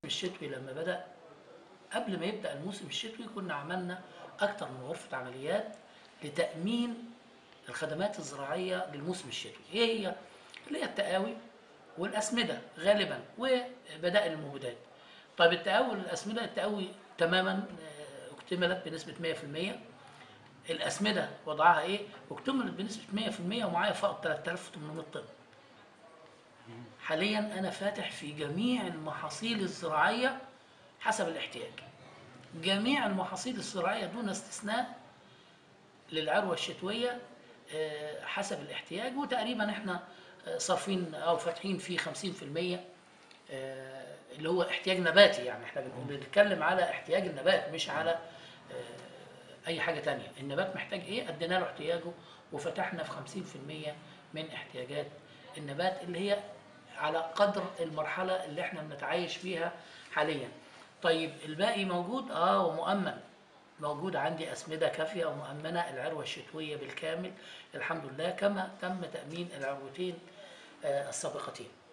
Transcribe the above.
الشتوي لما بدأ قبل ما يبدأ الموسم الشتوي كنا عملنا أكتر من غرفة عمليات لتأمين الخدمات الزراعية للموسم الشتوي إيه هي؟ اللي هي التقاوي والأسمدة غالبا وبدائل المبيدات طيب التقاوي والأسمدة التقاوي تماما آه، اكتملت بنسبة 100% الأسمدة وضعها إيه؟ اكتملت بنسبة 100% ومعايا فائض 3800 طن حاليا انا فاتح في جميع المحاصيل الزراعيه حسب الاحتياج جميع المحاصيل الزراعيه دون استثناء للعروه الشتويه آه، حسب الاحتياج وتقريبا احنا آه، صارفين او فاتحين في 50% آه، اللي هو احتياج نباتي يعني احنا بن- بنتكلم على احتياج النبات مش على آه، اي حاجه تانية النبات محتاج ايه ادينا له احتياجه وفتحنا في 50% من احتياجات النبات اللي هي على قدر المرحله اللي احنا بنتعايش فيها حاليا طيب الباقي موجود اه ومؤمن موجود عندي أسمدة كافية ومؤمنة العروة الشتوية بالكامل الحمد لله كما تم تأمين العروتين آه، السابقتين